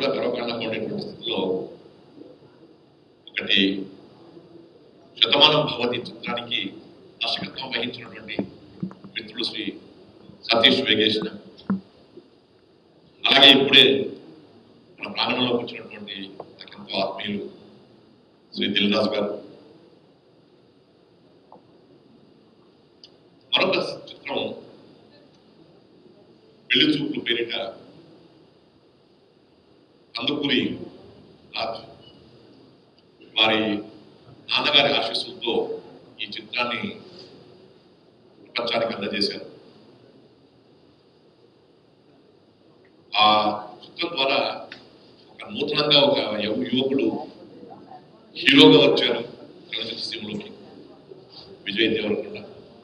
కూడా గర్వకాండంగా ఉండేటువంటి స్థితిలో ఒకటి శతమానం భవతి చిత్రానికి దర్శకత్వం వహించినటువంటి మిత్రుడు శ్రీ సతీష్ వేగేసిన అలాగే ఇప్పుడే మన ప్రాంగణంలోకి వచ్చినటువంటి నాకెంతో ఆత్మీయులు శ్రీ దిల్రాజు గారు మరొక చిత్రం పెళ్లి చూపులు పేరిట కందుకూరి రాజు వారి నాన్నగారి ఆశీస్సులతో ఈ చిత్రాన్ని ప్రపంచానికి అందజేశారు ఆ చిత్రం ద్వారా ఒక నూతనంగా ఒక యు- యువకుడు హీరోగా వచ్చారు చలనచిత్ర సీమలోకి విజయ్ దేవరకొండ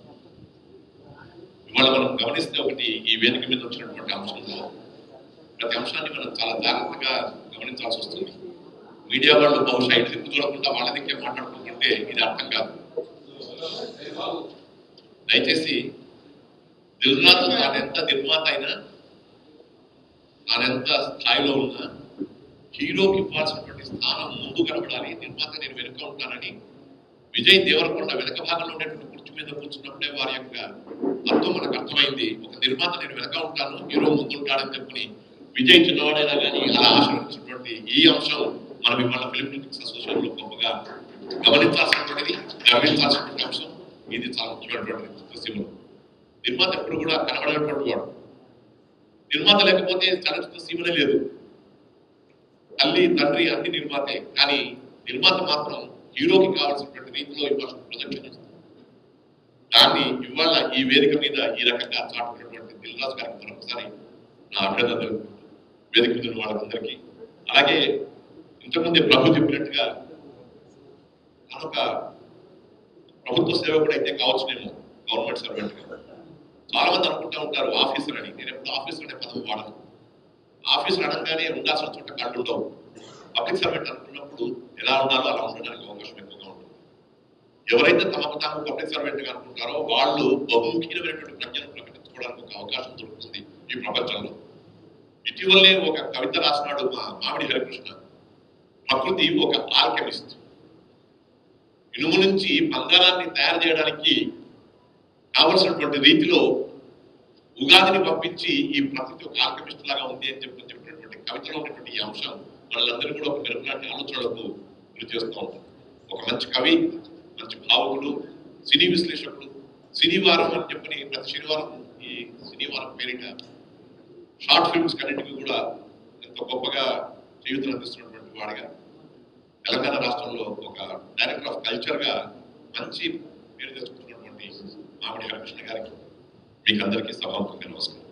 ఇవాళ మనం గమనిస్తే ఒకటి ఈ వేదిక మీద వచ్చినటువంటి అంశంలో ప్రతి అంశాన్ని మనం చాలా జాగ్రత్తగా గమనించాల్సి వస్తుంది మీడియా వాళ్ళు బహుశా ఇటు దిక్కు చూడకుండా వాళ్ళ దిక్కే మాట్లాడుకుంటుంటే ఇది అర్థం కాదు దయచేసి దిల్రాజు తాను ఎంత నిర్మాత అయినా తాను ఎంత స్థాయిలో ఉన్నా హీరోకి ఇవ్వాల్సినటువంటి స్థానం ముందు కనబడాలి నిర్మాత నేను వెనుక ఉంటానని విజయ్ దేవరకొండ వెనక భాగంలో ఉండేటువంటి కుర్చీ మీద కూర్చున్నప్పుడే వారి యొక్క అర్థం మనకు అర్థమైంది ఒక నిర్మాత నేను వెనక ఉంటాను హీరో ముందు ఉంటాడని చెప్పని విజయ్ చిన్నవాడైనా కానీ అలా ఆశీర్వదించినటువంటి ఈ అంశం మనం ఇవాళ ఫిలిం క్రిటిక్స్ అసోసియేషన్ లో గొప్పగా గమనించాల్సినటువంటిది గమనించాల్సినటువంటి అంశం ఇది చాలా ముఖ్యమైనటువంటి చిత్రసీమలో నిర్మాత ఎప్పుడు కూడా కనబడేటువంటి వాడు నిర్మాత లేకపోతే చలనచిత్ర సీమనే లేదు తల్లి తండ్రి అన్ని నిర్మాతే కానీ నిర్మాత మాత్రం హీరోకి కావాల్సినటువంటి రీతిలో ఇవ్వాల్సిన ప్రొజెక్షన్ ఇస్తుంది దాన్ని ఇవాళ ఈ వేదిక మీద ఈ రకంగా చాటుకున్నటువంటి దిల్రాజు గారికి మరొకసారి నా అభినందనలు వేదిక మీద ఉన్న వాళ్ళందరికీ అలాగే ఇంతకుముందే ప్రభు చెప్పినట్టుగా మనొక ప్రభుత్వ సేవకుడు అయితే కావచ్చునేమో గవర్నమెంట్ సర్వెంట్ గా చాలా మంది అనుకుంటా ఉంటారు ఆఫీసర్ అని నేను ఎప్పుడు ఆఫీసర్ అనే పదం వాడను ఆఫీసర్ అనగానే ఉండాల్సిన చోట కళ్ళు ఉండవు పబ్లిక్ సర్వెంట్ అనుకున్నప్పుడు ఎలా ఉండాలో అలా ఉండడానికి అవకాశం ఎక్కువగా ఉంటుంది ఎవరైతే తమకు తాము పబ్లిక్ సర్వెంట్ గా అనుకుంటారో వాళ్ళు బహుముఖీనమైనటువంటి ప్రజ్ఞను ప్రకటించుకోవడానికి ఒక అవకాశం దొరుకుతుంది ఈ ప్రపంచంలో ఇటీవలనే ఒక కవిత రాసినాడు మా మామిడి హరికృష్ణ ప్రకృతి ఒక ఆల్కెమిస్ట్ ఇనుము నుంచి బంగారాన్ని తయారు చేయడానికి కావలసినటువంటి రీతిలో ఉగాదిని పంపించి ఈ ప్రకృతి ఒక ఆల్కెమిస్ట్ లాగా ఉంది అని చెప్పి చెప్పినటువంటి కవితలో ఉన్నటువంటి ఈ అంశం వాళ్ళందరూ కూడా ఒక మెరుపులాంటి ఆలోచనలకు గురి చేస్తూ ఉంటాం ఒక మంచి కవి మంచి భావకుడు సినీ విశ్లేషకుడు సినీవారం అని చెప్పని ప్రతి శనివారం ఈ సినీవారం పేరిట షార్ట్ ఫిల్మ్స్ కన్నింటికి కూడా ఎంతో గొప్పగా జీవితం అందిస్తున్నటువంటి వాడిగా తెలంగాణ రాష్ట్రంలో ఒక డైరెక్టర్ ఆఫ్ కల్చర్ గా మంచి పేరు తెచ్చుకున్నటువంటి మామిడి హరికృష్ణ గారికి మీకు అందరికీ సభాముఖంగా నమస్కారం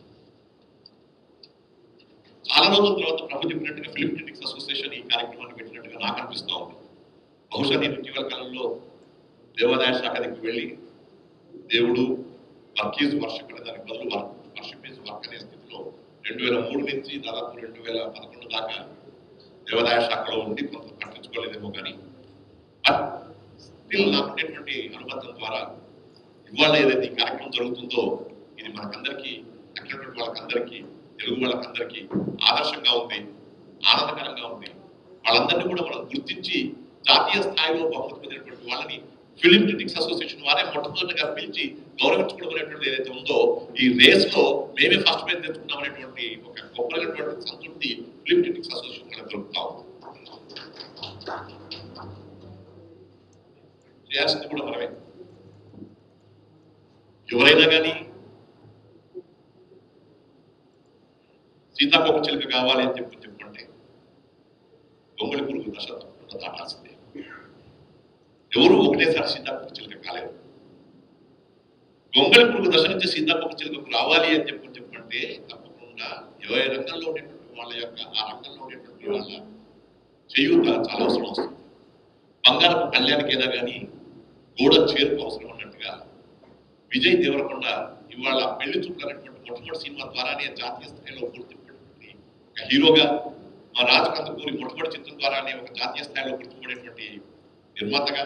చాలా రోజుల తర్వాత ప్రభు చెప్పినట్టుగా ఫిలిం క్రిటిక్స్ అసోసియేషన్ ఈ కార్యక్రమాన్ని పెట్టినట్టుగా నాకు అనిపిస్తా ఉంది బహుశా నేను ఇటీవల కాలంలో దేవాదాయ శాఖ దగ్గరికి వెళ్ళి దేవుడు వర్క్ ఈజ్ వర్షిప్ అనే దానికి బదులు వర్క్ వర్షిప్ ఈజ్ వర్క్ అనే స్థితిలో రెండు వేల మూడు నుంచి దాదాపు రెండు వేల పదకొండు దాకా దేవాదాయ శాఖలో ఉండి కొంత పట్టించుకోలేదేమో కానీ స్టిల్ నాకు ఉండేటువంటి అనుబంధం ద్వారా ఇవాళ ఏదైతే ఈ కార్యక్రమం జరుగుతుందో ఇది మనకందరికీ తగినటువంటి వాళ్ళకందరికీ తెలుగు వాళ్ళకందరికీ ఆదర్శంగా ఉంది ఆనందకరంగా ఉంది వాళ్ళందరినీ కూడా మనం గుర్తించి జాతీయ స్థాయిలో బహుమతి పొందినటువంటి వాళ్ళని ఫిలిం క్రిటిక్స్ అసోసియేషన్ వారే మొట్టమొదటిగా పిలిచి గౌరవించుకోవడం అనేటువంటిది ఏదైతే ఉందో ఈ రేస్ లో మేమే ఫస్ట్ ప్రైజ్ తెచ్చుకున్నాం అనేటువంటి ఒక గొప్పమైనటువంటి సంతృప్తి ఫిలిం క్రిటిక్స్ అసోసియేషన్ మనకు దొరుకుతా ఉంది చేయాల్సింది కూడా మనమే ఎవరైనా కానీ సీతాకోక చిలుక కావాలి అని చెప్పి చెప్పంటే గొంగళి పురుగు దశ తప్పకుండా దాటాల్సిందే ఎవరు ఒకటేసారి సీతాకోక చిలుక కాలేరు గొంగళి పురుగు దశ నుంచి సీతాకోక చిలుకకు రావాలి అని చెప్పి చెప్పంటే తప్పకుండా ఏ రంగంలో ఉండేటువంటి వాళ్ళ యొక్క ఆ రంగంలో ఉండేటువంటి వాళ్ళ చేయూత చాలా అవసరం వస్తుంది బంగారపు కళ్యాణికైనా కానీ గోడ చేరుకు అవసరం అన్నట్టుగా విజయ్ దేవరకొండ ఇవాళ పెళ్లి చూపులు అనేటువంటి మొట్టమొదటి సినిమా ద్వారానే జాతీయ స్థాయిలో గుర్తింపబడినటువంటి ఒక హీరోగా మా రాజు కందుకూరి మొట్టమొదటి చిత్రం ద్వారానే ఒక జాతీయ స్థాయిలో గుర్తింపబడేటువంటి నిర్మాతగా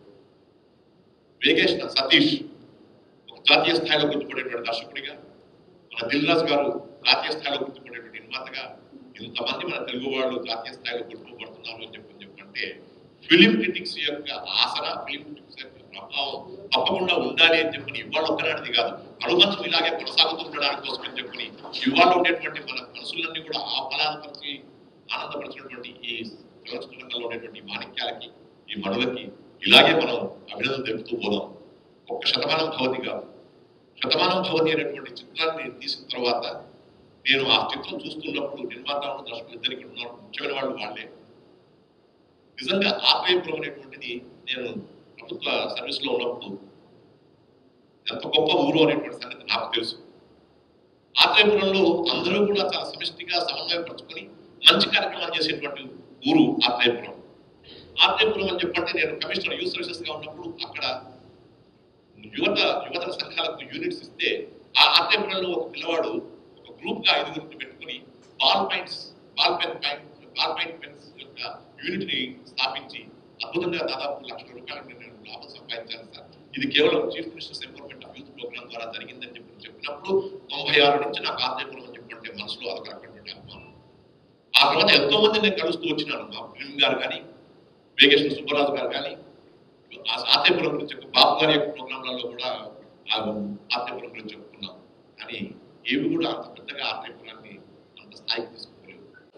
వేగేష్ సతీష్ ఒక జాతీయ స్థాయిలో గుర్తుపడేటువంటి దర్శకుడిగా మన దిల్ రాజు గారు జాతీయ స్థాయిలో గుర్తుపడేటువంటి నిర్మాతగా ఇంతమంది మన తెలుగు వాళ్ళు జాతీయ స్థాయిలో గుర్తింపబడుతున్నారు అని చెప్పని చెప్పంటే ఫిలిం క్రిటిక్స్ యొక్క ఆసన ఫిలిం క్రిటిక్స్ యొక్క ప్రభావం తప్పకుండా ఉండాలి అని చెప్పని ఇవాళ ఒక్కనాటిది కాదు అనుబంధం ఇలాగే కొనసాగుతూ ఉండడానికి కోసం అని చెప్పని ఇవాళ ఉండేటువంటి మన మనసులన్నీ కూడా ఆ ఫలాన్ని ఆనందపరిచినటువంటి ఈ చలనచిత్ర రంగంలో ఉండేటువంటి ఈ మాణిక్యాలకి ఈ మనులకి ఇలాగే మనం అభినందన తెలుపుతూ పోదాం ఒక్క శతమానం భవతి కాదు శతమానం భవతి అనేటువంటి చిత్రాన్ని తీసిన తర్వాత నేను ఆ చిత్రం చూస్తున్నప్పుడు నిర్మాత దర్శకులు ఇద్దరికి ఉన్నారు ముఖ్యమైన వాళ్ళు వాళ్ళే నిజంగా ఆత్మీయపురం అనేటువంటిది నేను ప్రభుత్వ సర్వీస్ లో ఉన్నప్పుడు ఎంత గొప్ప ఊరు అనేటువంటి సంగతి నాకు తెలుసు ఆత్రేయపురంలో అందరూ కూడా చాలా సమిష్టిగా సమన్వయపరుచుకొని మంచి కార్యక్రమాలు చేసేటువంటి ఊరు ఆత్రేయపురం ఆత్రేయపురం అని చెప్పంటే నేను కమిషనర్ యూత్ సర్వీసెస్ గా ఉన్నప్పుడు అక్కడ యువత యువత సంఘాలకు యూనిట్స్ ఇస్తే ఆ ఆత్రేయపురంలో ఒక పిల్లవాడు ఒక గ్రూప్ గా ఐదుగురిని పెట్టుకుని ball points ball pen point ball point pens యొక్క యూనిట్ ని స్థాపించి అద్భుతంగా దాదాపు లక్షల రూపాయలు నేను లాభం సంపాదించాను సార్ ఇది కేవలం chief ministers empowerment of youth programme ద్వారా జరిగిందని చెప్పి చెప్పినప్పుడు తొంభై ఆరు నుంచి నాకు ఆత్రేయపురం అని చెప్పంటే మనసులో అదొక రకమైనటువంటి అభిమానం ఆ తర్వాత ఎంతో మంది నేను కలుస్తూ వచ్చినాను మా ఫిల్మ్ గారు కానీ వేగేశ్వర సుబ్బరాజు గారు కానీ ఆ ఆత్రేయపురం గురించి చెప్పు బాబు గారి యొక్క ప్రోగ్రాంలలో కూడా ఆ ఆత్రేయపురం గురించి చెప్పుకున్నాం కానీ ఏవి కూడా అంత పెద్దగా ఆత్రేయపురాన్ని అంత స్థాయికి తీసుకోలేదు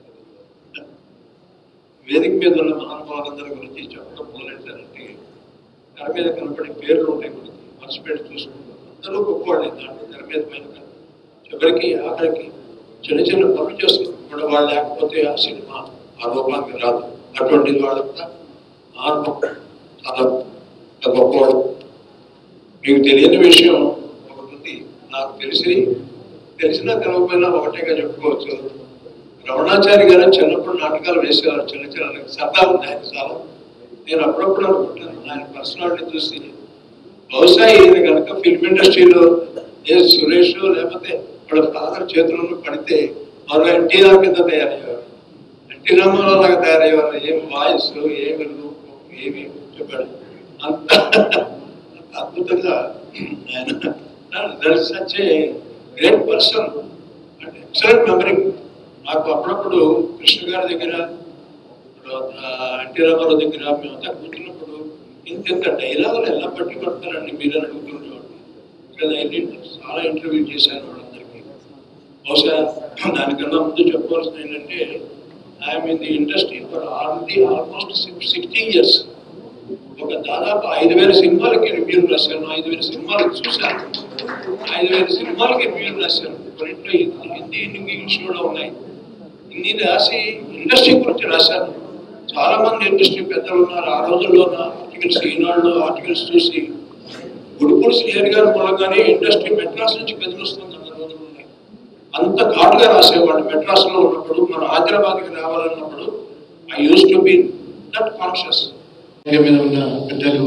వేదిక మీద ఉన్న మహానుభావులందరి గురించి చెప్పడం మొదలెట్టారంటే తెర మీద కనపడే పేర్లు ఉంటాయి మనకి పార్టిసిపేట్ చూసుకుంటాం అందరూ గొప్పవాళ్ళే దాంట్లో తెర మీద పైన కాదు. చివరికి ఆఖరికి చిన్న చిన్న పనులు చేసుకుంటున్న వాళ్ళు లేకపోతే ఆ సినిమా ఆ రూపానికి రాదు అటువంటి వాళ్ళు కూడా మహానుభావులు చాలా చాలా గొప్పవాళ్ళు మీకు తెలియని విషయం ఒకటి ఉంది నాకు తెలిసి తెలిసినా తెలవకపోయినా ఒకటేగా చెప్పుకోవచ్చు రమణాచారి గారు చిన్నప్పుడు నాటకాలు వేసేవారు చిన్న చిన్న సరదా ఉంది ఆయన చాలా నేను అప్పుడప్పుడు అనుకుంటాను ఆయన పర్సనాలిటీ చూసి బహుశా ఈయన కనుక ఫిల్మ్ ఇండస్ట్రీలో ఏ సురేష్ లేకపోతే వాళ్ళ ఫాదర్ చేతులను పడితే మరో ఎన్టీఆర్ కింద తయారయ్యేవారు ఎన్టీ రామారావు లాగా తయారయ్యేవారు ఏం వాయిస్ ఏమి రూపం ఏమి చెప్పాడు అంత అంత అద్భుతంగా ఆయన such great person and excellent memory నాకు అప్పుడప్పుడు కృష్ణ గారి దగ్గర ఇప్పుడు ఆ, ఎన్టీ రామారావు దగ్గర మేమంతా కూర్చున్నప్పుడు ఇంత ఇంత డైలాగులు ఎలా పట్టి పడతారండి మీరు అని అడుగుతుండేవాడు కదా నేను చాలా ఇంటర్వ్యూ చేశాను వాళ్ళందరికీ బహుశా దానికన్నా ముందు చెప్పవలసింది ఏంటంటే I'm in the industry for already almost sixty years ఒక దాదాపు ఐదు వేల సినిమాలకి రివ్యూలు రాశాను ఐదు వేల సినిమాలకు చూశాను ఐదు వేల సినిమాలకి రివ్యూలు రాశాను కొన్నింటిలో హిందీ ఇంగ్లీష్ కూడా ఉన్నాయి ఇన్ని రాసి ఇండస్ట్రీ గురించి రాశాను చాలా మంది ఇండస్ట్రీ పెద్దలు ఉన్నారు ఆ రోజుల్లో ఉన్న ఆర్టికల్స్ ఈనాడులో ఆర్టికల్స్ చూసి గుడుపూడి శ్రీహరి గారి మూలంగానే ఇండస్ట్రీ మెడ్రాస్ నుంచి కదిలిస్తుంది అన్న రోజులు ఉన్నాయి అంత ఘాటుగా రాసేవాడు మెడ్రాస్ లో ఉన్నప్పుడు మన హైదరాబాద్కి రావాలన్నప్పుడు I used to be that conscious మీద ఉన్న పెద్దలు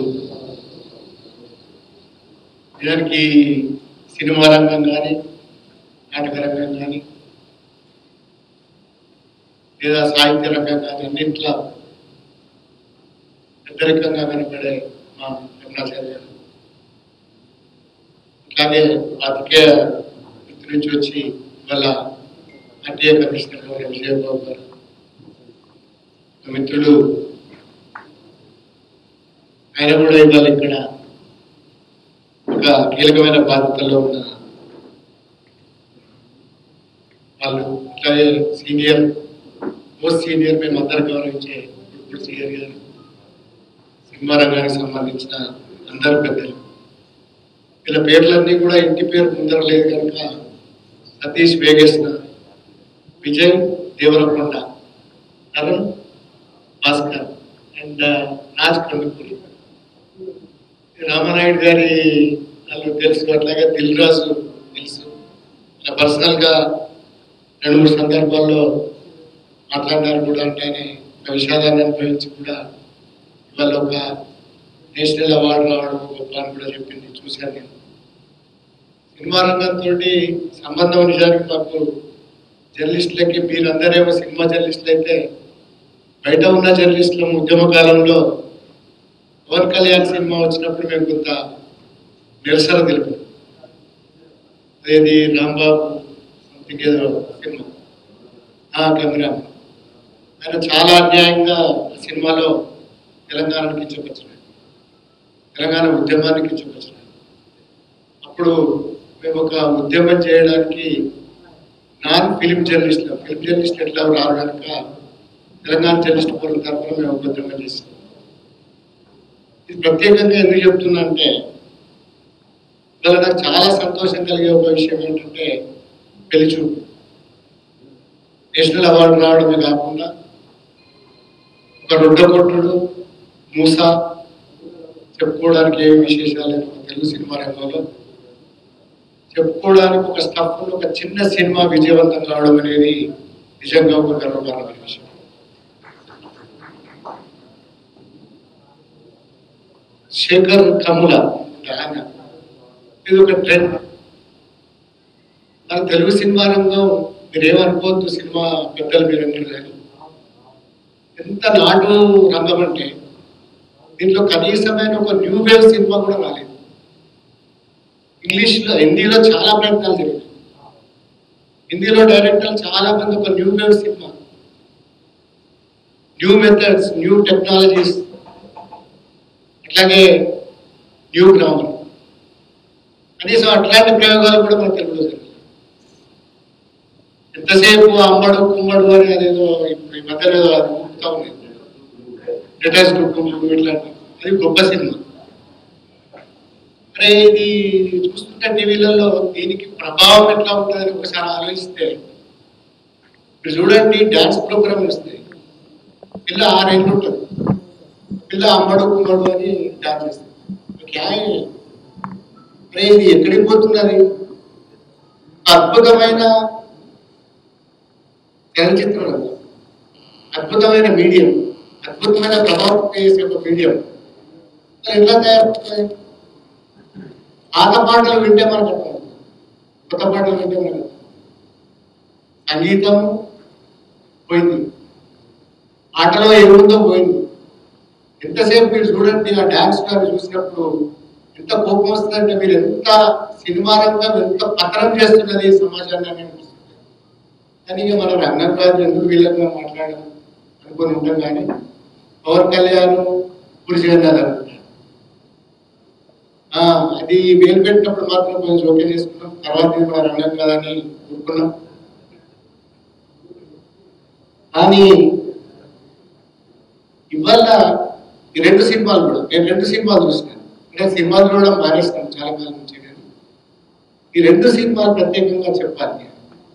నిజానికి సినిమా రంగం కానీ నాటక రంగం కానీ లేదా సాహిత్య రంగం కానీ అన్నింట్లో పెద్దరికంగా కనపడే మా రమణాచార్య గారు అట్లాగే రాజకీయ వృత్తి నుంచి వచ్చి వాళ్ళ ఆర్టీఏ కమిషనర్ గారు ఎంజీఆర్ బాబు గారు మా మిత్రుడు ఆయన కూడా ఇవాళ ఇక్కడ ఒక కీలకమైన బాధ్యతల్లో ఉన్న వాళ్ళు అట్లాగే సీనియర్ మోస్ట్ సీనియర్ మేము అందరు గౌరవించే ఇప్పుడు సీనియర్ గారు సినిమా రంగానికి సంబంధించిన అందరు పెద్దలు వీళ్ళ పేర్లన్నీ కూడా ఇంటి పేరు ముందర లేదు కనుక సతీష్ వేగేశ్వర విజయ్ దేవరకొండ తరుణ్ భాస్కర్ అండ్ రాజ్ కందుకూరి రామానాయుడు గారి వాళ్ళు తెలుసు అట్లాగే దిల్ రాజు తెలుసు ఇలా పర్సనల్ గా రెండు మూడు సందర్భాల్లో మాట్లాడినారు కూడా అంటే ఆయన ఒక విషాదాన్ని అనుభవించి కూడా ఇవాళ ఒక నేషనల్ అవార్డు రావడం గొప్ప అని కూడా చెప్పింది చూశాను నేను సినిమా రంగంతో సంబంధం నిజానికి మాకు జర్నలిస్టులకి మీరందరేమో సినిమా జర్నలిస్టులు అయితే బయట ఉన్న జర్నలిస్టుల ఉద్యమ కాలంలో పవన్ కళ్యాణ్ సినిమా వచ్చినప్పుడు మేము కొంత నిరసన తెలిపాం అదేది రాంబాబు సంథింగ్ ఏదో సినిమా ఆ కెమెరా ఆయన చాలా అన్యాయంగా ఆ సినిమాలో తెలంగాణకి కించపరిచినాడు తెలంగాణ ఉద్యమానికి కించపరిచినాడు అప్పుడు మేము ఒక ఉద్యమం చేయడానికి non film journalist film journalist ఎట్లా రారు కనుక తెలంగాణ జర్నలిస్ట్ ఫోరం తరఫున మేము ఒక ఉద్యమం చేస్తాం ఇది ప్రత్యేకంగా ఎందుకు చెప్తున్నా అంటే ఇవాళ నాకు చాలా సంతోషం కలిగే ఒక విషయం ఏంటంటే పెళ్లి చూపు నేషనల్ అవార్డు రావడమే కాకుండా ఒక రొడ్డ కొట్టుడు మూస చెప్పుకోవడానికి ఏమి విశేషాలు లేవు మన తెలుగు సినిమా రంగంలో చెప్పుకోవడానికి ఒక స్టఫ్ ఒక చిన్న సినిమా విజయవంతం కావడం అనేది నిజంగా ఒక గర్వకారమైన విషయం శేఖర్ కమ్ముల ఆయన ఇది ఒక ట్రెండ్ మన తెలుగు సినిమా రంగం మీరేమనుకోవద్దు సినిమా పెద్దలు మీరు అన్నారు కానీ ఎంత నాటు రంగం అంటే దీంట్లో కనీసమైన ఒక న్యూ వేవ్ సినిమా కూడా రాలేదు ఇంగ్లీష్లో హిందీలో చాలా ప్రయత్నాలు జరిగాయి హిందీలో డైరెక్టర్లు చాలా మంది ఒక new wave cinema new methods new technologies అట్లాగే న్యూ గ్రామర్ కనీసం అట్లాంటి ప్రయోగాలు కూడా మన తెలుగులో జరిగాయి ఎంతసేపు అమ్మడు కుమ్మడు అని అదేదో ఇప్పుడు ఈ మధ్యలో ఏదో అది ఊపుతా ఉంది డెటాస్ కుటుంబం ఇట్లాంటి అది గొప్ప సినిమా అరే ఇది చూస్తుంటే టీవీలలో దీనికి ప్రభావం ఎట్లా ఉంటుందని ఒకసారి ఆలోచిస్తే ఇప్పుడు చూడండి డాన్స్ ప్రోగ్రామ్ వస్తాయి పిల్ల ఆరేళ్ళు ఉంటుంది పిల్ల అమ్మడు కుమ్మడు అని డాన్స్ చేస్తుంది క్యా హై? అరే ఇది ఎక్కడికి పోతున్నది అద్భుతమైన చలనచిత్రం రంగం అద్భుతమైన మీడియం అద్భుతమైన ప్రభావం చేసే ఒక మీడియం మరి ఎట్లా తయారవుతాయి పాత పాటలు వింటే మనకు అర్థం అవుతుంది. కొత్త పాటలు వింటే మనకు అర్థం అవుతుంది. సంగీతం పోయింది ఆటలో ఏముందో పోయింది ఎంతసేపు మీరు చూడండి ఆ డాన్స్ గారు చూసినప్పుడు ఎంత కోపం వస్తుందంటే మీరు ఎంత సినిమా రంగం ఎంత పతనం చేస్తున్నది ఈ సమాజాన్ని అని అనిపిస్తుంది కానీ ఇక మన రంగం కాదు ఎందుకు వీళ్ళగా మాట్లాడడం అనుకుని ఉంటాం కానీ పవన్ కళ్యాణ్ పురుషుగంధాలు అనుకుంటాను ఆ, అది వేలు పెట్టినప్పుడు మాత్రం కొంచెం ఓకే చేసుకున్నాం తర్వాత ఇది మన రంగం కాదని ఊరుకున్నాం కానీ ఇవాళ ఈ రెండు సినిమాలు కూడా నేను రెండు సినిమాలు చూసినాను నేను సినిమాలు చూడడం మానేస్తాను చాలా కాలం నుంచి కానీ ఈ రెండు సినిమాలు ప్రత్యేకంగా చెప్పాలి నేను.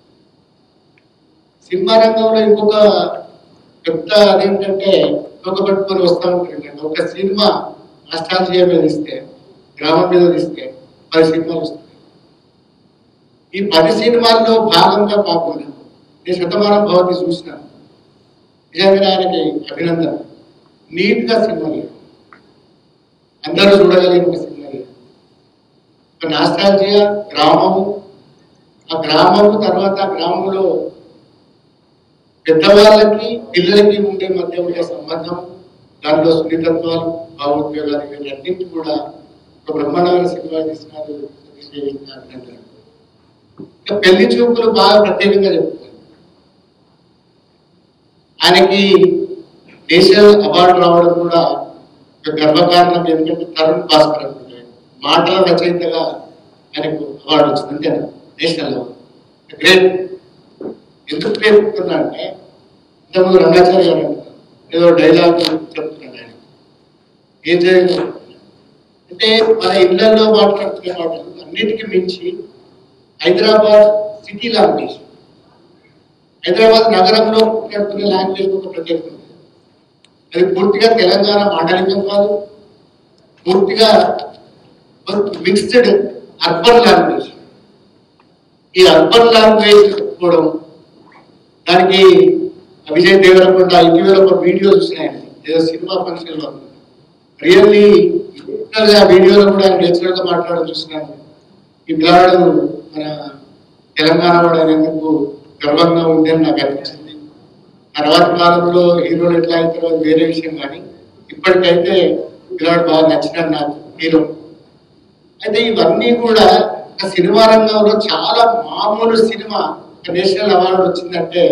సినిమా రంగంలో ఇంకొక పెద్ద అదేంటంటే ఒక పట్టుకొని వస్తూ ఉంటారు ఒక సినిమా నష్టాలజీయ మీద ఇస్తే గ్రామం మీద ఇస్తే పది సినిమాలు వస్తాయి ఈ పది సినిమాల్లో భాగంగా కాకుండా నేను శతమానం భవతి చూసినాను నిజంగా ఆయనకి అభినందన నీట్ గా సినిమా లేదు అందరూ చూడగలిగిన ఒక సినిమా లేదు ఒక నాస్టాలజియ గ్రామము ఆ గ్రామము తర్వాత ఆ గ్రామంలో పెద్దవాళ్ళకి పిల్లలకి ఉండే మధ్య ఉండే సంబంధం దాంట్లో సున్నితత్వాలు భావోద్వేగాలు ఇవన్నింటి కూడా ఒక బ్రహ్మాండమైన సినిమా తీసినారు సతీష్ దేవి అభినందన ఇంకా పెళ్లి చూపులు బాగా ప్రత్యేకంగా చెప్తారు ఆయనకి నేషనల్ అవార్డు రావడం కూడా ఒక గర్వకారణం ఎందుకంటే తరుణ్ భాస్కర్ అనుకుంటాడు మాటల రచయితగా ఆయనకు అవార్డు వచ్చింది అంతేనా నేషనల్ అవార్డు గ్రేట్ ఎందుకు పేర్కొన్నా అంటే ఇంతకుముందు రంగాచార్య గారు అంటారు ఏదో డైలాగ్ చెప్తున్నాడు ఆయన ఏం చేయలేదు అంటే మన ఇళ్లలో మాట్లాడుతున్న మాటలు అన్నిటికీ మించి హైదరాబాద్ సిటీ లాంగ్వేజ్ హైదరాబాద్ నగరంలో మాట్లాడుతున్న లాంగ్వేజ్ ఒక ప్రత్యేకత ఉంది అది పూర్తిగా తెలంగాణ మాండలికం కాదు పూర్తిగా మిక్స్డ్ అర్బన్ లాంగ్వేజ్ ఈ అర్బన్ లాంగ్వేజ్ చెప్పుకోవడం దానికి విజయ్ దేవరకొండ ఇటీవల ఒక వీడియో చూసినాయండి ఏదో సినిమా ఫంక్షన్ లో రియల్లీ ఆ వీడియోలో కూడా ఆయన నేచురల్ గా మాట్లాడడం చూసినాను ఈ పిల్లాడు మన తెలంగాణ వాడు అనేందుకు గర్వంగా ఉంది అని నాకు అనిపించింది తర్వాత కాలంలో హీరోలు ఎట్లా అవుతారో అది వేరే విషయం కానీ ఇప్పటికైతే పిల్లాడు బాగా నచ్చినాడు నాకు హీరో అయితే ఇవన్నీ కూడా ఒక సినిమా రంగంలో చాలా మామూలు సినిమా ఒక నేషనల్ అవార్డు వచ్చిందంటే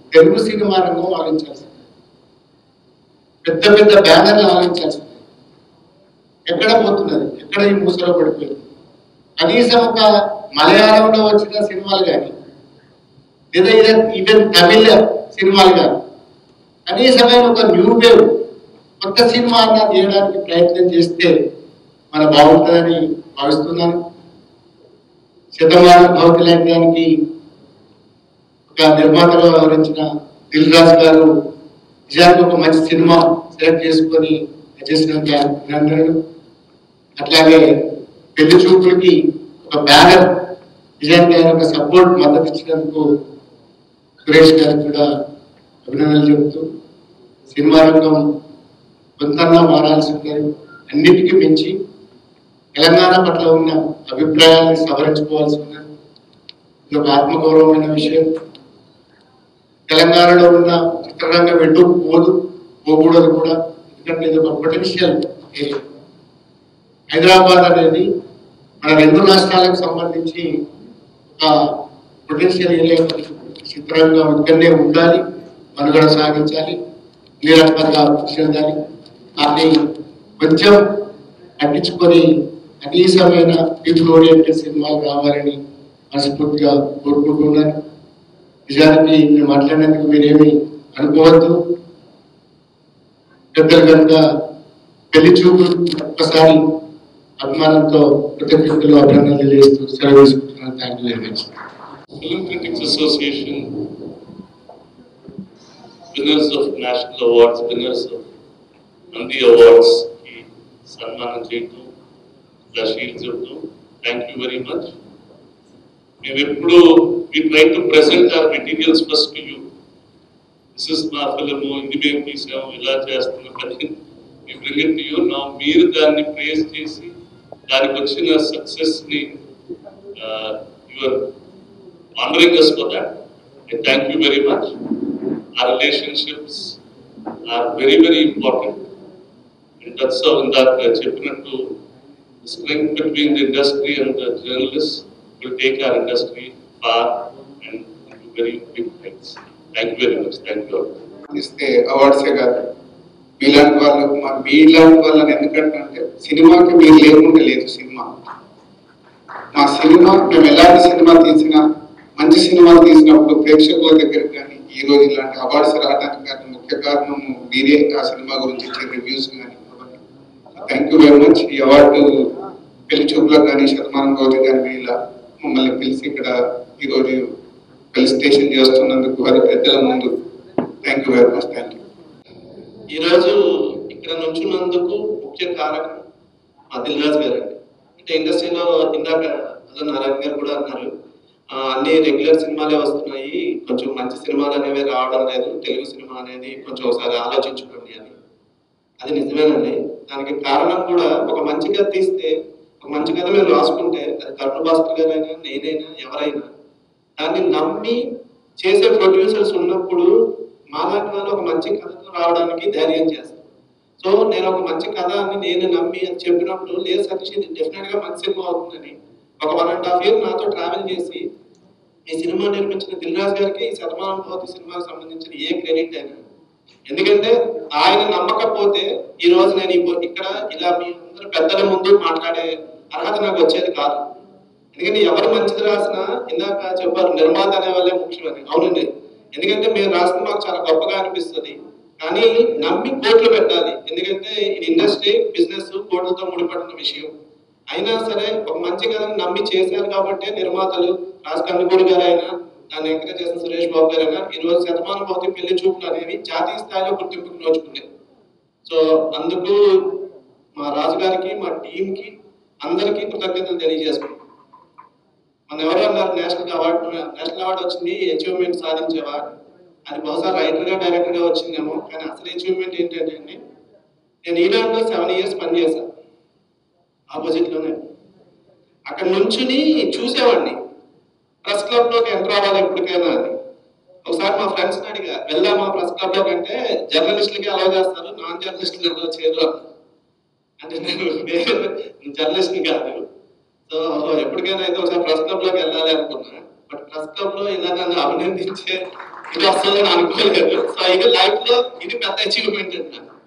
తెలుగు సినిమా రంగం ఆలోచించాల్సింది పెద్ద పెద్ద బ్యానర్లు ఆలోచించాల్సింది ఎక్కడ పోతున్నది ఎక్కడ ఈ మూసలో పడిపోయింది కనీసం ఒక మలయాళంలో వచ్చిన సినిమాలు కానీ లేదా ఈవెన్ ఈవెన్ తమిళ సినిమాలు కానీ కనీసమైన ఒక న్యూ వేవ్ కొత్త సినిమా అన్న తీయడానికి ప్రయత్నం చేస్తే మన బాగుంటుందని భావిస్తున్నాను శతమానం భవతి లాంటి దానికి ఒక నిర్మాతగా వ్యవహరించిన దిల్ రాజు గారు నిజానికి ఒక మంచి సినిమా సెలెక్ట్ చేసుకొని చేసినందుకు అభినందనలు అట్లాగే పెళ్లి చూపులకి ఒక బ్యానర్ నిజానికి ఆయన ఒక సపోర్ట్ మద్దతు ఇచ్చినందుకు సురేష్ గారికి కూడా అభినందనలు చెబుతూ సినిమా రంగం కొంతన్నా మారాల్సి ఉన్నది అన్నిటికీ మించి తెలంగాణ పట్ల ఉన్న అభిప్రాయాన్ని సవరించుకోవాల్సి ఉన్నది ఇది ఒక ఆత్మగౌరవమైన విషయం తెలంగాణలో ఉన్న చిత్రరంగం ఎటు పోదు పోకూడదు కూడా ఎందుకంటే ఇది ఒక పొటెన్షియల్ ఏరియా హైదరాబాద్ అనేది మన రెండు రాష్ట్రాలకు సంబంధించి ఒక పొటెన్షియల్ ఏరియా చిత్రంగా ఇక్కడనే ఉండాలి మనుగడ సాగించాలి నిరంతరంగా కృషి చెందాలి కానీ కొంచెం పట్టించుకొని కనీసమైన పీపుల్ ఓరియంటెడ్ సినిమాలు రావాలని మనస్ఫూర్తిగా కోరుకుంటున్నాను నిజానికి నేను మాట్లాడినందుకు మీరేమి అనుకోవద్దు పెద్దలు కనుక పెళ్లి చూపులు ఒక్కసారి అభిమానంతో కృతజ్ఞతలు అభినందనలు తెలియజేస్తూ సెలవు తీసుకుంటున్నాను thank you very much Film Critics Association, winners of national awards, winners of Nandi Awards की సన్మానం చేయటం ఇలా షీల్డ్స్ ఇవ్వటం థ్యాంక్ యూ వెరీ మచ్ మేము ఎప్పుడు we try to present our materials first to you this is మా film ఇది మేము తీసాము ఇలా చేస్తున్నాం అని మీ బ్రింగ్ యూ నా మీరు దాన్ని ప్రేస్ చేసి దానికి వచ్చిన సక్సెస్ ని your honoring us for that. I thank you very much. Our relationships are very, very important. And that's how in that uh, చెప్పినట్టు the strength between the industry and the journalists will take our industry far and into very big heights. Thank you very much. Thank you all. ఇస్తే అవార్డ్సే కాదు మీలాంటి వాళ్ళు మా మీలాంటి వాళ్ళని ఎందుకంటే అంటే సినిమాకి మీరు లేకుండా లేదు సినిమా మా సినిమా మేము ఎలాంటి సినిమా తీసినా మంచి సినిమాలు తీసినప్పుడు ప్రేక్షకుల దగ్గరికి కానీ ఈ రోజు ఇలాంటి అవార్డ్స్ రావడానికి కానీ ముఖ్య కారణం మీరే ఆ సినిమా గురించి ఇచ్చే రివ్యూస్ కానీ థ్యాంక్ యూ వెరీ మచ్ ఈ అవార్డు పెళ్లి చూపులకు కానీ శతమానం గౌరి కానీ వీళ్ళ మమ్మల్ని పిలిచి ఇక్కడ ఈరోజు ఫెలిసిటేషన్ చేస్తున్నందుకు అది పెద్దల ముందు thank you very much thank you ఈరోజు ఇక్కడ నుంచున్నందుకు ముఖ్య కారణం మా దిల్రాజ్ గారు అండి అంటే ఇండస్ట్రీలో ఇందాక అదే నారాయణ గారు కూడా అన్నారు ఆ, అన్ని రెగ్యులర్ సినిమాలే వస్తున్నాయి కొంచెం మంచి సినిమాలు అనేవి రావడం లేదు తెలుగు సినిమా అనేది కొంచెం ఒకసారి ఆలోచించుకోండి అని అది నిజమేనండి దానికి కారణం కూడా ఒక మంచి కథ తీస్తే ఒక మంచి కథ మీరు రాసుకుంటే అది కరుణ భాస్కర్ గారైనా నేనైనా ఎవరైనా దాన్ని నమ్మి చేసే ప్రొడ్యూసర్స్ ఉన్నప్పుడు మాలాంటి వాళ్ళు ఒక మంచి కథతో రావడానికి ధైర్యం చేస్తారు సో నేను ఒక మంచి కథ అని నేను నమ్మి అది చెప్పినప్పుడు లేదు సతీష్ ఇది డెఫినెట్ గా మంచి సినిమా అవుతుందని ఒక వన్ అండ్ హాఫ్ ఇయర్ నాతో ట్రావెల్ చేసి ఈ సినిమా నిర్మించిన దిల్రాజ్ గారికి ఈ శతమానం భవతి సినిమాకి సంబంధించిన ఏ క్రెడిట్ అయినా ఎందుకంటే ఆయన నమ్మకపోతే ఈ రోజు నేను ఇప్పు- ఇక్కడ ఇలా మీ అందరు పెద్దల ముందు మాట్లాడే అర్హత నాకు వచ్చేది కాదు ఎందుకంటే ఎవరు మంచిది రాసినా ఇందాక చెప్పారు నిర్మాత అనే వాళ్ళే ముఖ్యమని అవునండి ఎందుకంటే మీరు రాసిన మాకు చాలా గొప్పగా అనిపిస్తుంది కానీ నమ్మి కోట్లు పెట్టాలి ఎందుకంటే ఇది ఇండస్ట్రీ బిజినెస్ కోట్లతో ముడిపడిన విషయం అయినా సరే ఒక మంచి కథను నమ్మి చేశారు కాబట్టి నిర్మాతలు రాజ్ కందుకూరి గారు అయినా దాన్ని ఎంకరేజ్ చేసిన సురేష్ బాబు గారు అయినా ఈ రోజు శతమానం భౌతిక పెళ్లి చూపులు అనేవి జాతీయ స్థాయిలో గుర్తింపుకు నోచుకున్నాయి సో అందుకు మా రాజు గారికి మా టీం కి అందరికీ కృతజ్ఞతలు తెలియజేసుకుంటాం మన ఎవరు అన్నారు నేషనల్ అవార్డు నేషనల్ అవార్డు వచ్చింది అచీవ్మెంట్ సాధించేవా అని. అది బహుశా రైటర్ గా డైరెక్టర్ గా వచ్చిందేమో కానీ అసలు అచీవ్మెంట్ ఏంటంటే అండి నేను ఈనాడులో సెవెన్ ఇయర్స్ పనిచేశాను ఆపోజిట్ లోనే అక్కడ నుంచుని చూసేవాడిని ప్రెస్ క్లబ్ లోకి ఎంటర్ అవ్వాలి ఎప్పటికైనా అని ఒకసారి మా ఫ్రెండ్స్ అడిగా వెళ్దామా ప్రెస్ క్లబ్ లోకి అంటే జర్నలిస్టులకి అలౌ చేస్తారు నాన్ జర్నలిస్టులు అలౌ చేయరు అన్నారు. అంటే నేను జర్నలిస్ట్ కాదు సో ఎప్పటికైనా అయితే ఒకసారి ప్రెస్ క్లబ్ లోకి వెళ్ళాలి అనుకున్నా బట్ ప్రెస్ క్లబ్ లో ఇలా నన్ను అభినందించే ఇది వస్తుందని అనుకోలేదు సో ఇక లైఫ్ లో ఇది పెద్ద అచీవ్మెంట్ అండి నాకు.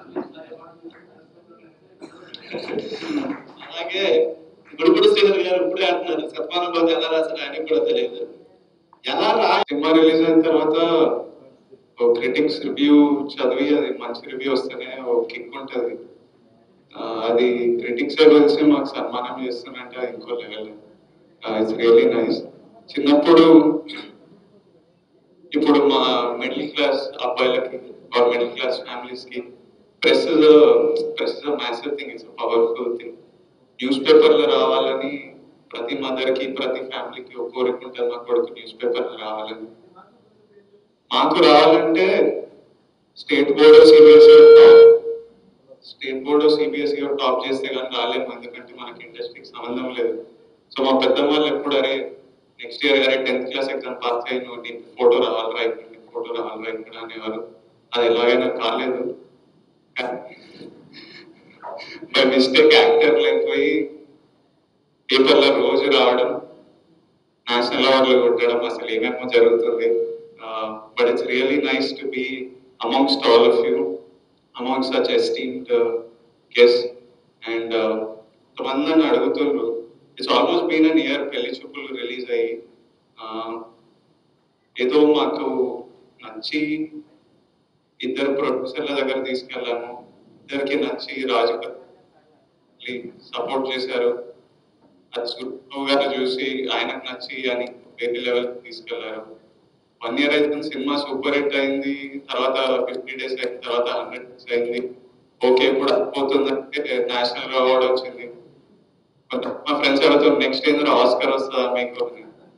అలాగే గుడిగుడి శ్రీధర్ గారు ఇప్పుడే అంటున్నారు సత్మానుభవం ఎలా రాశారు ఆయనకు కూడా తెలియదు ఎలా రా సినిమా రిలీజ్ అయిన తర్వాత ఓ క్రిటిక్స్ రివ్యూ చదివి అది మంచి రివ్యూ వస్తేనే ఓ కిక్ ఉంటది ఆ, అది క్రిటిక్స్ తెలిసి మాకు సన్మానం చేస్తున్నంటే అది ఇంకో లెవెల్ ఇట్స్ రియలీ నైస్ చిన్నప్పుడు ఇప్పుడు మా మిడిల్ క్లాస్ అబ్బాయిలకి ఆర్ మిడిల్ క్లాస్ ఫ్యామిలీస్ కి press press massive thing it's powerful thing news పేపర్లో రావాలని ప్రతి మదర్ కి ప్రతి ఫ్యామిలీకి ఒక కోరిక ఉంటుంది మా కొడుకు న్యూస్ పేపర్లో రావాలని మాకు రావాలంటే state board CBSE state board CBSE top చేస్తే కానీ రాలేము ఎందుకంటే మనకి ఇండస్ట్రీకి సంబంధం లేదు సో మా పెద్దమ్మ వాళ్ళు ఎప్పుడు అరే నెక్స్ట్ ఇయర్ అరే టెన్త్ క్లాస్ ఎగ్జామ్ పాస్ అయ్యి నువ్వు నీకు ఫోటో రావాలి రైట్ నీకు ఫోటో రావాలి రైట్ అనేవారు అది ఎలాగైనా కాలేదు బై మిస్టేక్ యాక్టర్ అయిపోయి పేపర్లో రోజు రావడం నేషనల్ అవార్డులు కొట్టడం అసలు ఏమేమో జరుగుతుంది but it's really nice to be amongst all of you among such esteemed guests and కొంతమంది నన్ను అడుగుతున్నారు it's almost been an year Pelli Choopulu release అయ్యి uh, ఏదో మాకు నచ్చి ఇద్దరు ప్రొడ్యూసర్ల దగ్గర తీసుకెళ్ళాము ఇద్దరికి నచ్చి రాజు సపోర్ట్ చేశారు అది చుట్టూ గారు చూసి ఆయనకు నచ్చి అని వేరే లెవెల్ తీసుకెళ్లారు వన్ ఇయర్ అయితే సినిమా సూపర్ హిట్ అయింది తర్వాత ఫిఫ్టీ డేస్ అయిన తర్వాత హండ్రెడ్ డేస్ అయింది ఓకే కూడా పోతుందంటే నేషనల్ అవార్డ్ వచ్చింది కొంత మా ఫ్రెండ్స్ అడుగుతారు నెక్స్ట్ ఏందో ఆస్కర్ వస్తుందా మీకు అని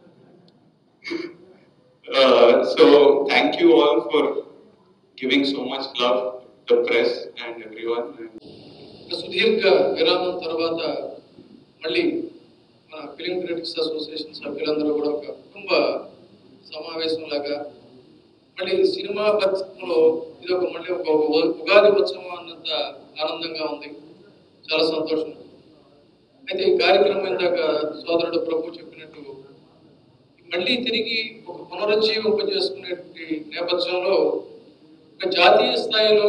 so thank you all for giving so much love the press and everyone సుదీర్ఘ విరామం తర్వాత మళ్ళీ మన ఫిలిం క్రిటిక్స్ అసోసియేషన్ సభ్యులందరూ కూడా ఒక కుటుంబ సమావేశం లాగా మళ్ళీ సినిమా పరిశ్రమలో ఇది ఒక మళ్ళీ ఒక ఉ- ఉగాది ఉత్సవం అన్నంత ఆనందంగా ఉంది చాలా సంతోషం అయితే ఈ కార్యక్రమం ఇందాక సోదరుడు ప్రభు చెప్పినట్టు మళ్ళీ తిరిగి ఒక పునరుజ్జీవింపజేసుకునేటువంటి నేపథ్యంలో ఒక జాతీయ స్థాయిలో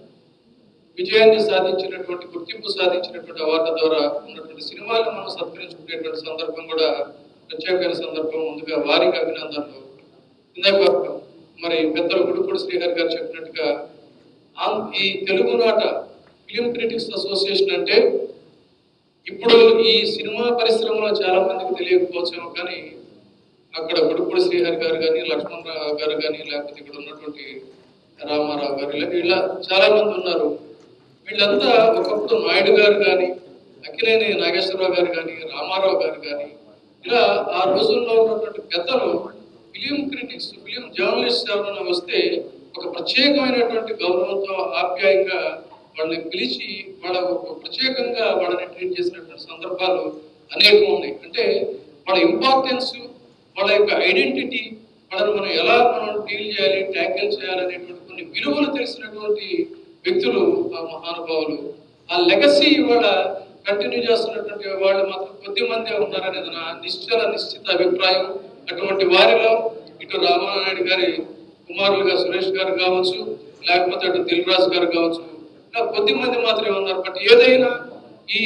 విజయాన్ని సాధించినటువంటి గుర్తింపు సాధించినటువంటి అవార్డు ద్వారా ఉన్నటువంటి సినిమాలను మనం సత్కరించుకునేటువంటి సందర్భం కూడా ప్రత్యేకమైన సందర్భం ముందుగా వారికి అభినందనలు ఇందాక మరి పెద్దలు గుడుపూడి శ్రీహరి గారు చెప్పినట్టుగా ఆం- ఈ తెలుగునాట ఫిలిం క్రిటిక్స్ అసోసియేషన్ అంటే ఇప్పుడు ఈ సినిమా పరిశ్రమలో చాలా మందికి తెలియకపోవచ్చేమో కానీ అక్కడ గుడుపూడి శ్రీహరి గారు కానీ లక్ష్మణ్ రావు గారు కానీ లేకపోతే ఇక్కడ ఉన్నటువంటి రామారావు గారు ఇలా ఇలా చాలా మంది ఉన్నారు వీళ్ళంతా ఒకప్పుడు నాయుడు గారు కానీ అక్కినేని నాగేశ్వరరావు గారు కానీ రామారావు గారు కానీ ఇలా ఆ రోజుల్లో ఉన్నటువంటి పెద్దలు ఫిలిం క్రిటిక్స్ ఫిలిం జర్నలిస్ట్ ఎవరైనా వస్తే ఒక ప్రత్యేకమైనటువంటి గౌరవంతో ఆప్యాయంగా వాళ్ళని పిలిచి వాళ్ళ ఒక ప్రత్యేకంగా వాళ్ళని ట్రీట్ చేసినటువంటి సందర్భాలు అనేకం ఉన్నాయి అంటే వాళ్ళ ఇంపార్టెన్స్ వాళ్ళ యొక్క ఐడెంటిటీ వాళ్ళని మనం ఎలా మనం డీల్ చేయాలి ట్యాకిల్ చేయాలి అనేటువంటి కొన్ని విలువలు తెలిసినటువంటి వ్యక్తులు ఆ మహానుభావులు ఆ లెగసీ ఇవాళ కంటిన్యూ చేస్తున్నటువంటి వాళ్ళు మాత్రం కొద్ది మందే ఉన్నారనేది నా నిశ్చల నిశ్చిత అభిప్రాయం అటువంటి వారిలో ఇటు రామానాయుడు గారి కుమారులుగా సురేష్ గారు కావచ్చు లేకపోతే అటు దిల్ రాజు గారు కావచ్చు ఇలా కొద్ది మంది మాత్రమే ఉన్నారు బట్ ఏదైనా ఈ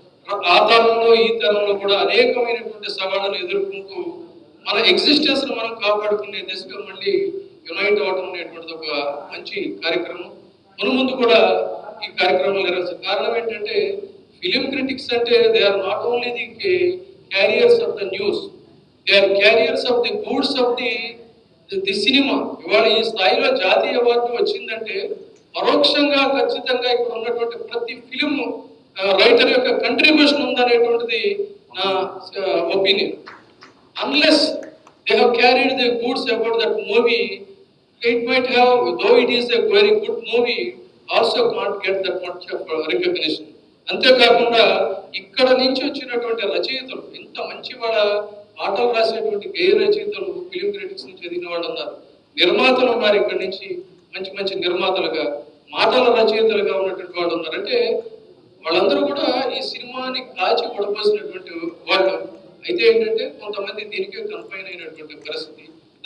ఆ తరంలో ఈ తరంలో కూడా అనేకమైనటువంటి సవాళ్ళను ఎదుర్కొంటూ మన ఎగ్జిస్టెన్స్ ను మనం కాపాడుకునే దిశగా మళ్ళీ యునైట్ అవడం అనేటువంటిది ఒక మంచి కార్యక్రమం మన ముందు కూడా ఈ కార్యక్రమం నిర్వహించారు కారణం ఏంటంటే ఫిలిం క్రిటిక్స్ అంటే they are not only the carriers of the news they are carriers of the goods of the the cinema ఇవాళ ఈ స్థాయిలో జాతీయ అవార్డు వచ్చిందంటే పరోక్షంగా ఖచ్చితంగా ఇక్కడ ఉన్నటువంటి ప్రతి ఫిలిం రైటర్ యొక్క కంట్రిబ్యూషన్ ఉందనేటువంటిది నా opinion unless they have carried the goods about that movie, it might have, though it is a very good movie, also can't get that much of uh, recognition. అంతేకాకుండా ఇక్కడ నుంచి వచ్చినటువంటి రచయితలు ఇంత మంచి వాళ్ళ పాటలు రాసేటువంటి గేయ రచయితలు ఫిలిం క్రిటిక్స్ నుంచి చదివిన వాళ్ళు ఉన్నారు నిర్మాతలు ఉన్నారు ఇక్కడ నుంచి మంచి మంచి నిర్మాతలుగా మాటల రచయితలుగా ఉన్నటువంటి వాళ్ళు ఉన్నారు అంటే వాళ్ళందరూ కూడా ఈ సినిమాని కాచి ఉడపోసినటువంటి వాళ్ళు అయితే ఏంటంటే కొంతమంది దీనికే కన్ఫైన్ అయినటువంటి పరిస్థితి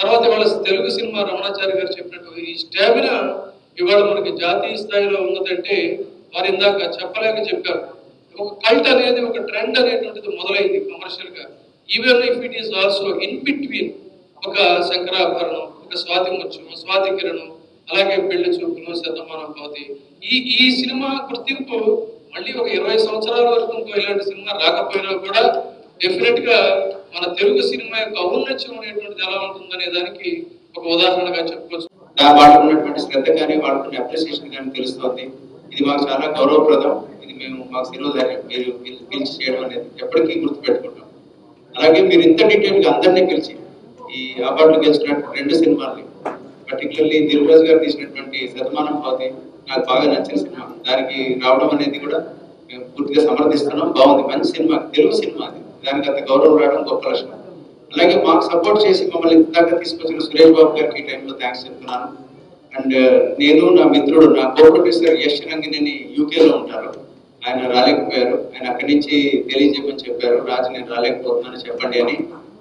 తర్వాత వాళ్ళ తెలుగు సినిమా రమణాచారి గారు చెప్పినట్టు ఈ స్టామినా ఇవాళ మనకి జాతీయ స్థాయిలో ఉన్నదంటే వారు ఇందాక చెప్పలేక చెప్పారు ఒక కల్ట్ అనేది ఒక ట్రెండ్ అనేటువంటిది మొదలైంది కమర్షియల్ గా even if it is also in between ఒక శంకరాభరణం ఒక స్వాతి ముత్యం స్వాతి కిరణం అలాగే పెళ్లి చూపులు శతమానం భవతి ఈ ఈ సినిమా గుర్తింపు మళ్ళీ ఒక ఇరవై సంవత్సరాల వరకు ఇంకో ఇలాంటి సినిమా రాకపోయినా కూడా డెఫినెట్ గా మన తెలుగు సినిమా యొక్క ఔన్నత్యం అనేటువంటిది ఎలా ఉంటుందనే దానికి ఒక ఉదాహరణగా చెప్పుకోవచ్చు దా- వాళ్ళకు ఉన్నటువంటి శ్రద్ధ కానీ వాళ్ళకున్న అప్రిసియేషన్ కానీ తెలుస్తుంది ఇది మాకు చాలా గౌరవప్రదం ఇది మేము మాకు సినిమా మీరు పిల్- పిలిచి చేయడం అనేది ఎప్పటికీ గుర్తుపెట్టుకుంటాం అలాగే మీరు ఇంత డీటెయిల్ గా అందరినీ పిలిచి ఈ అవార్డులు గెలిచినటువంటి రెండు సినిమాల్ని పర్టికులర్లీ దిల్రాజు గారు తీసినటువంటి శతమానం భవతి నాకు బాగా నచ్చిన సినిమా దానికి రావడం అనేది కూడా మేము పూర్తిగా సమర్థిస్తున్నాం బాగుంది మంచి సినిమా తెలుగు సినిమా అది దానికి అంత గౌరవం రావడం గొప్ప లక్షణం అలాగే మాకు సపోర్ట్ చేసి మమ్మల్ని ఇంతదాకా తీసుకొచ్చిన సురేష్ బాబు గారికి ఈ టైంలో థ్యాంక్స్ చెప్తున్నాను అండ్ నేను నా మిత్రుడు నా కో ప్రొడ్యూసర్ యశ్ రంగినేని యూకేలో ఉంటారు ఆయన రాలేకపోయారు ఆయన అక్కడి నుంచి తెలియజేయమని చెప్పారు రాజు నేను రాలేకపోతున్నాను చెప్పండి అని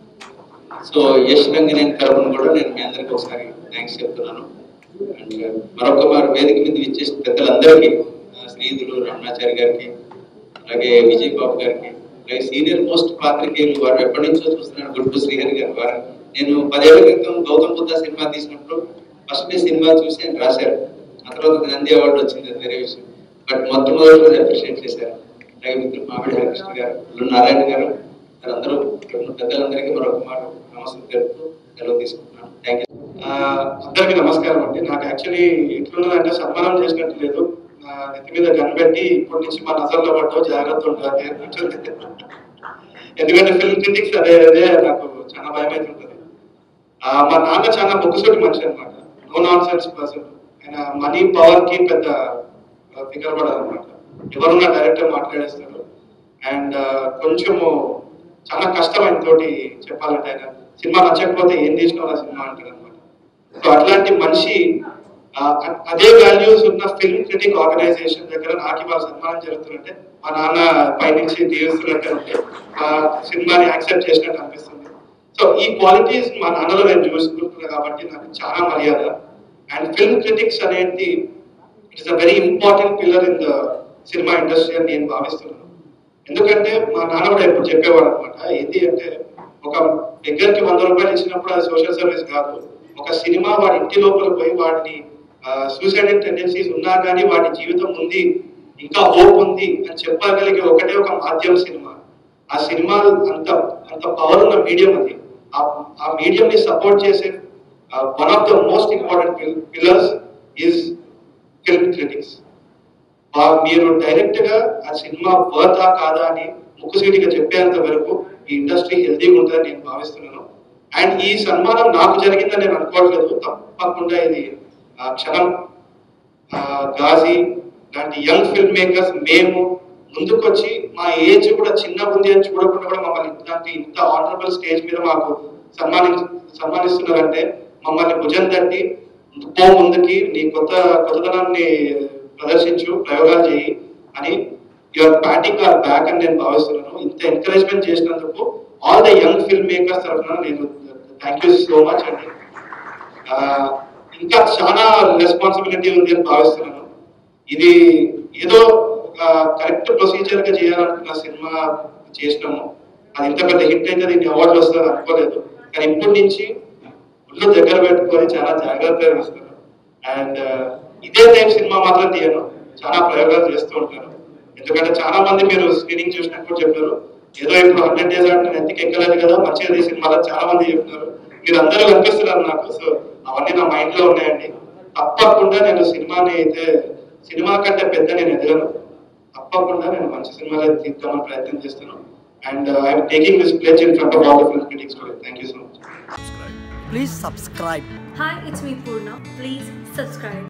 సో యశ్ రంగినేని తరపున కూడా నేను మీ అందరికీ ఒకసారి థ్యాంక్స్ చెప్తున్నాను అండ్ మరొక మారు వేదిక మీద ఇచ్చేసిన పెద్దలందరికీ ఆ, శ్రీధులు రమణాచారి గారికి అలాగే విజయ్ బాబు గారికి అలాగే సీనియర్ మోస్ట్ పాత్రికేయులు వారు ఎప్పటి నుంచో చూస్తున్నాను గుడ్డు శ్రీహరి గారు వారు నేను పదేళ్ల క్రితం గౌతమ్ బుద్ధ సినిమా తీసినప్పుడు ఫస్ట్ డే సినిమా చూసి ఆయన రాశారు ఆ తర్వాత నంది అవార్డు వచ్చింది అది వేరే విషయం బట్ మొట్టమొదటి రోజు అప్రిషియేట్ చేశారు అలాగే మిత్రులు మామిడి హరికృష్ణ గారు అల్లు నారాయణ గారు అందరూ పెద్దలందరికీ మరొక మాట నమస్తే తెలుపుతూ సెలవు తీసుకుంటున్నాను థ్యాంక్ యూ అందరికీ నమస్కారం అండి నాకు యాక్చువల్లీ ఎట్లున్నదంటే సన్మానం చేసినట్టు లేదు నా నెత్తి మీద గన్ పెట్టి ఇప్పటి నుంచి మా నజర్లో పడ్డావు జాగ్రత్త ఉంటుంది అన్నట్టుంది. ఎందుకంటే ఫిల్మ్ క్రిటిక్స్ అదే అదే నాకు చాలా భయం అవుతుంటుంది ఆ, మా నాన్న చాలా బొక్కుసోటి మనిషి అనమాట నో నాన్ సెన్స్ పర్సన్ ఆయన మనీ పవర్ కి పెద్ద ఫిగర్ పడదు అనమాట ఎవరున్నా డైరెక్టర్ మాట్లాడేస్తారు అండ్ కొంచెము చాలా కష్టం ఆయన తోటి చెప్పాలంటే ఆయన సినిమా నచ్చకపోతే ఏం తీసినావు ఆ సినిమా అంటారు అనమాట సో అట్లాంటి మనిషి ఆ, అ- అదే వాల్యూస్ ఉన్న ఫిల్మ్ క్రిటిక్ ఆర్గనైజేషన్ దగ్గర నాకు ఇవాళ సన్మానం జరుగుతుందంటే మా నాన్న పైనుంచి దీవిస్తున్నట్టే ఉంటే ఆ సినిమాని యాక్సెప్ట్ చేసినట్టు అనిపిస్తుంది సో ఈ క్వాలిటీస్ మా నాన్నలో నేను చూసుకుంటున్నా కాబట్టి నాకు చాలా మర్యాద అండ్ ఫిల్మ్ క్రిటిక్స్ అనేది it is a very important pillar in the cinema industry అని నేను భావిస్తున్నాను ఎందుకంటే మా నాన్న కూడా ఎప్పుడు చెప్పేవాడు అనమాట ఏంటి అంటే ఒక దగ్గరికి వంద రూపాయలు ఇచ్చినప్పుడు అది సోషల్ సర్వీస్ కాదు ఒక సినిమా వాడి ఇంటి లోపల పోయి వాడిని సూసైడల్ టెండెన్సీస్ ఉన్నా కానీ వాడి జీవితం ఉంది ఇంకా హోప్ ఉంది అని చెప్పగలిగే ఒకటే ఒక మాధ్యమ సినిమా ఆ సినిమా అంత అంత పవర్ ఉన్న మీడియం అది ఆ- ఆ మీడియం ని సపోర్ట్ చేసే one of the most important pillars is film critics మీరు డైరెక్ట్ గా ఆ సినిమా వర్తా కాదా అని ముక్కుసీటిగా చెప్పేంత వరకు ఈ ఇండస్ట్రీ హెల్తీగా ఉంటుందని నేను భావిస్తున్నాను అండ్ ఈ సన్మానం నాకు జరిగిందని నేను అనుకోవట్లేదు తప్పకుండా ఇది ఆ క్షణం ఆ, గాజీ లాంటి యంగ్ ఫిల్మ్ మేకర్స్ మేము ముందుకొచ్చి మా ఏజ్ కూడా చిన్న ఉంది అని చూడకుండా కూడా మమ్మల్ని ఇట్లాంటి ఇంత ఆనరబుల్ స్టేజ్ మీద మాకు సన్మాని సన్మానిస్తున్నారంటే మమ్మల్ని భుజం తట్టి పో ముందుకి నీ కొత్త కొత్తదనాన్ని ప్రదర్శించు ప్రయోగాలు చేయి అని యువర్ బ్యాటింగ్ ఆర్ బ్యాక్ అని నేను భావిస్తున్నాను ఇంత ఎంకరేజ్మెంట్ చేసినందుకు all the young filmmakers తరఫున నేను థ్యాంక్ యూ సో మచ్ అండి ఆ, ఇంకా చాలా రెస్పాన్సిబిలిటీ ఉంది అని భావిస్తున్నాను ఇది ఏదో ఒక కరెక్ట్ ప్రొసీజర్ గా చేయాలనుకున్న సినిమా చేసినాము అది ఇంత పెద్ద హిట్ అయితే దీన్ని అవార్డు వస్తుంది అనుకోలేదు కానీ ఇప్పటి నుంచి ఒళ్ళు దగ్గర పెట్టుకొని చాలా జాగ్రత్తగా తీస్తున్నాను అండ్ ఇదే టైప్ సినిమా మాత్రం తీయను చాలా ప్రయోగాలు చేస్తూ ఉంటాను ఎందుకంటే చాలా మంది మీరు స్క్రీనింగ్ చూసినప్పుడు చెప్పారు ఏదో ఇప్పుడు హండ్రెడ్ డేస్ అంటే నెత్తికి ఎక్కలేదు కదా మంచిగా ఈ సినిమాలో చాలా మంది చెప్తున్నారు మీరు అందరూ కనిపిస్తున్నారు నాకు సో అవన్నీ నా మైండ్ లో ఉన్నాయండి తప్పకుండా నేను సినిమాని అయితే సినిమా కంటే పెద్ద నేను ఎదగను తప్పకుండా నేను మంచి సినిమాలు తీద్దామని ప్రయత్నం చేస్తాను and I'm taking this pledge in front of all the film critics thank you so much Please subscribe. Hi, it's me Purna. Please subscribe.